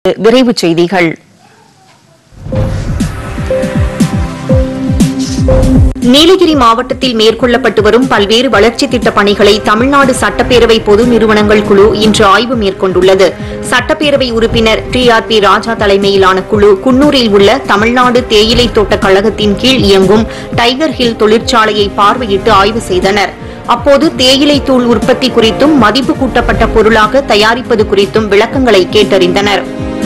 விரைவுச் செய்திகள் நீலகிரி மாவட்டத்தில் மேற்கொள்ளப்பட்டு வரும் பல்வேறு வளர்ச்சி திட்ட பணிகளை தமிழ்நாடு சட்டப்பேரவை பொது நிறுவனங்கள் குழு இன்று ஆய்வு மேற்கொண்டுள்ளது சட்டப்பேரவை உறுப்பினர் டி ஆர் பி ராஜா தலைமையிலான குழு குன்னூரில் உள்ள தமிழ்நாடு தேயிலை தோட்டக் கழகத்தின் கீழ் இயங்கும் டைகர் ஹில் தொழிற்சாலையை பார்வையிட்டு ஆய்வு செய்தனர் அப்போது தேயிலை தூள் உற்பத்தி குறித்தும் மதிப்பு கூட்டப்பட்ட பொருளாக தயாரிப்பது குறித்தும் விளக்கங்களை கேட்டறிந்தனர்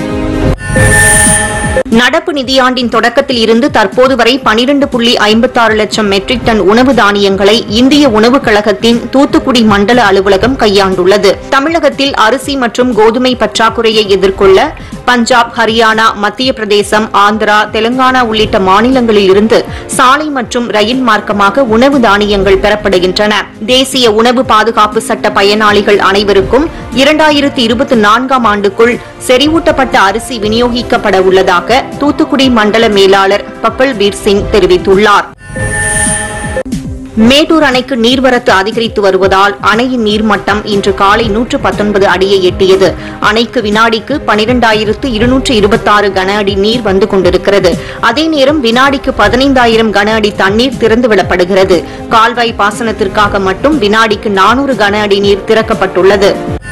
நடப்பு நிதியாண்டின் தொடக்கத்தில் இருந்து தற்போது வரை பனிரண்டு புள்ளி ஐம்பத்தாறு லட்சம் மெட்ரிக் டன் உணவு தானியங்களை இந்திய உணவுக் கழகத்தின் தூத்துக்குடி மண்டல அலுவலகம் கையாண்டுள்ளது தமிழகத்தில் அரிசி மற்றும் கோதுமை பற்றாக்குறையை எதிர்கொள்ள பஞ்சாப் ஹரியானா மத்திய பிரதேசம் ஆந்திரா தெலுங்கானா உள்ளிட்ட மாநிலங்களில் இருந்து சாலை மற்றும் ரயில் மார்க்கமாக உணவு தானியங்கள் பெறப்படுகின்றன தேசிய உணவு பாதுகாப்பு சட்ட பயனாளிகள் அனைவருக்கும் இரண்டாயிரத்தி இருபத்தி நான்காம் ஆண்டுக்குள் செறிவூட்டப்பட்ட அரிசி விநியோகிக்கப்பட உள்ளதாக தூத்துக்குடி மண்டல மேலாளர் கபில் பீர் சிங் தெரிவித்துள்ளார் மேட்டூர் அணைக்கு நீர்வரத்து அதிகரித்து வருவதால் அணையின் நீர்மட்டம் இன்று காலை நூற்று பத்தொன்பது அடியை எட்டியது அணைக்கு வினாடிக்கு பனிரெண்டாயிரத்து இருநூற்று இருபத்தாறு கன அடி நீர் வந்து கொண்டிருக்கிறது அதே நேரம் வினாடிக்கு பதினைந்தாயிரம் கன அடி தண்ணீர் திறந்துவிடப்படுகிறது கால்வாய் பாசனத்திற்காக மட்டும் வினாடிக்கு நானூறு கன அடி நீர் திறக்கப்பட்டுள்ளது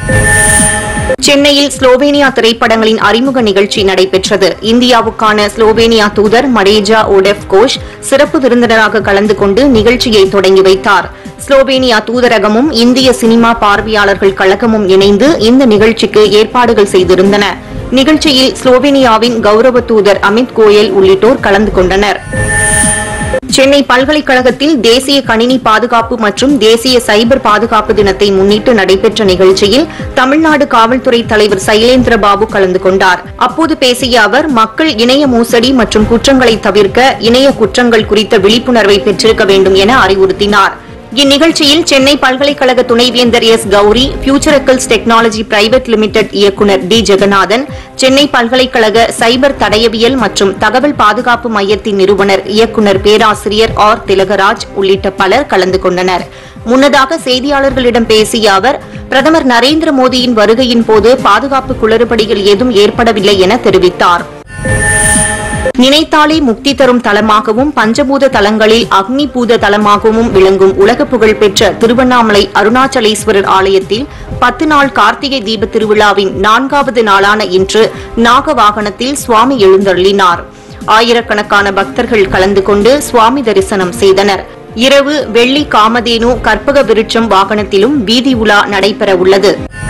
சென்னையில் ஸ்லோவேனியா திரைப்படங்களின் அறிமுக நிகழ்ச்சி நடைபெற்றது இந்தியாவுக்கான ஸ்லோவேனியா தூதர் மரேஜா ஓடெஃப் கோஷ் சிறப்பு விருந்தினராக கலந்து கொண்டு நிகழ்ச்சியை தொடங்கி வைத்தார் ஸ்லோவேனியா தூதரகமும் இந்திய சினிமா பார்வையாளர்கள் கழகமும் இணைந்து இந்த நிகழ்ச்சிக்கு ஏற்பாடுகள் செய்திருந்தன நிகழ்ச்சியில் ஸ்லோவேனியாவின் கௌரவ தூதர் அமித் கோயல் உள்ளிட்டோர் கலந்து கொண்டனர் சென்னை பல்கலைக்கழகத்தில் தேசிய கணினி பாதுகாப்பு மற்றும் தேசிய சைபர் பாதுகாப்பு தினத்தை முன்னிட்டு நடைபெற்ற நிகழ்ச்சியில் தமிழ்நாடு காவல்துறை தலைவர் சைலேந்திர பாபு கலந்து கொண்டார் அப்போது பேசிய அவர் மக்கள் இணைய மோசடி மற்றும் குற்றங்களை தவிர்க்க இணைய குற்றங்கள் குறித்த விழிப்புணர்வை பெற்றிருக்க வேண்டும் என அறிவுறுத்தினார் இந்நிகழ்ச்சியில் சென்னை பல்கலைக்கழக துணைவேந்தர் எஸ் கௌரி ஃபியூச்சரக்கல்ஸ் டெக்னாலஜி பிரைவேட் லிமிடெட் இயக்குநர் டி ஜெகநாதன் சென்னை பல்கலைக்கழக சைபர் தடயவியல் மற்றும் தகவல் பாதுகாப்பு மையத்தின் நிறுவனர் இயக்குநர் பேராசிரியர் ஆர் திலகராஜ் உள்ளிட்ட பலர் கலந்து கொண்டனர் முன்னதாக செய்தியாளர்களிடம் பேசிய அவர் பிரதமர் நரேந்திர மோடியின் வருகையின் போது பாதுகாப்பு குளறுபடிகள் ஏதும் ஏற்படவில்லை என தெரிவித்தார் நினைத்தாலே முக்தி தரும் தலமாகவும் பஞ்சபூத தலங்களில் அக்னி பூத தலமாகவும் விளங்கும் உலக புகழ்பெற்ற திருவண்ணாமலை அருணாச்சலேஸ்வரர் ஆலயத்தில் பத்து நாள் கார்த்திகை தீப திருவிழாவின் நான்காவது நாளான இன்று நாக வாகனத்தில் சுவாமி எழுந்தருளினார் ஆயிரக்கணக்கான பக்தர்கள் கலந்து கொண்டு சுவாமி தரிசனம் செய்தனர் இரவு வெள்ளி காமதேனு கற்பக விருட்சம் வாகனத்திலும் வீதி உலா நடைபெற உள்ளது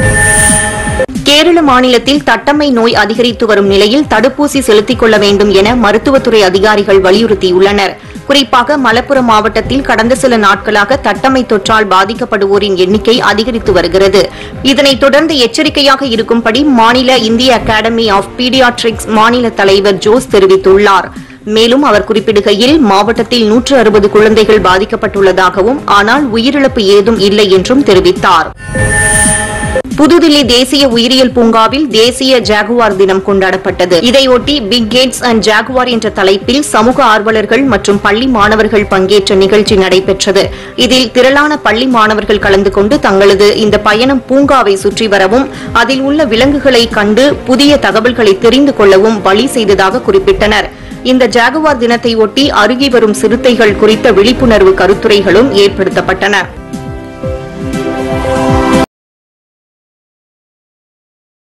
கேரள மாநிலத்தில் தட்டம்மை நோய் அதிகரித்து வரும் நிலையில் தடுப்பூசி செலுத்திக் கொள்ள வேண்டும் என மருத்துவத்துறை அதிகாரிகள் வலியுறுத்தியுள்ளனர் குறிப்பாக மலப்புரம் மாவட்டத்தில் கடந்த சில நாட்களாக தட்டம்மை தொற்றால் பாதிக்கப்படுவோரின் எண்ணிக்கை அதிகரித்து வருகிறது இதனைத் தொடர்ந்து எச்சரிக்கையாக இருக்கும்படி மாநில இந்திய அகாடமி ஆஃப் பீடியாட்ரிக்ஸ் மாநில தலைவர் ஜோஸ் தெரிவித்துள்ளார் மேலும் அவர் குறிப்பிடுகையில் மாவட்டத்தில் நூற்று அறுபது குழந்தைகள் பாதிக்கப்பட்டுள்ளதாகவும் ஆனால் உயிரிழப்பு ஏதும் இல்லை என்றும் தெரிவித்தார் புதுதில்லி தேசிய உயிரியல் பூங்காவில் தேசிய ஜாகுவார் தினம் கொண்டாடப்பட்டது இதையொட்டி பிக் கேட்ஸ் அண்ட் ஜாகுவார் என்ற தலைப்பில் சமூக ஆர்வலர்கள் மற்றும் பள்ளி மாணவர்கள் பங்கேற்ற நிகழ்ச்சி நடைபெற்றது இதில் திரளான பள்ளி மாணவர்கள் கலந்து கொண்டு தங்களது இந்த பயணம் பூங்காவை சுற்றி வரவும் அதில் உள்ள விலங்குகளை கண்டு புதிய தகவல்களை தெரிந்து கொள்ளவும் வழி செய்ததாக குறிப்பிட்டனர் இந்த ஜாகுவார் தினத்தை ஒட்டி அருகி வரும் சிறுத்தைகள் குறித்த விழிப்புணர்வு கருத்துரைகளும் ஏற்படுத்தப்பட்டன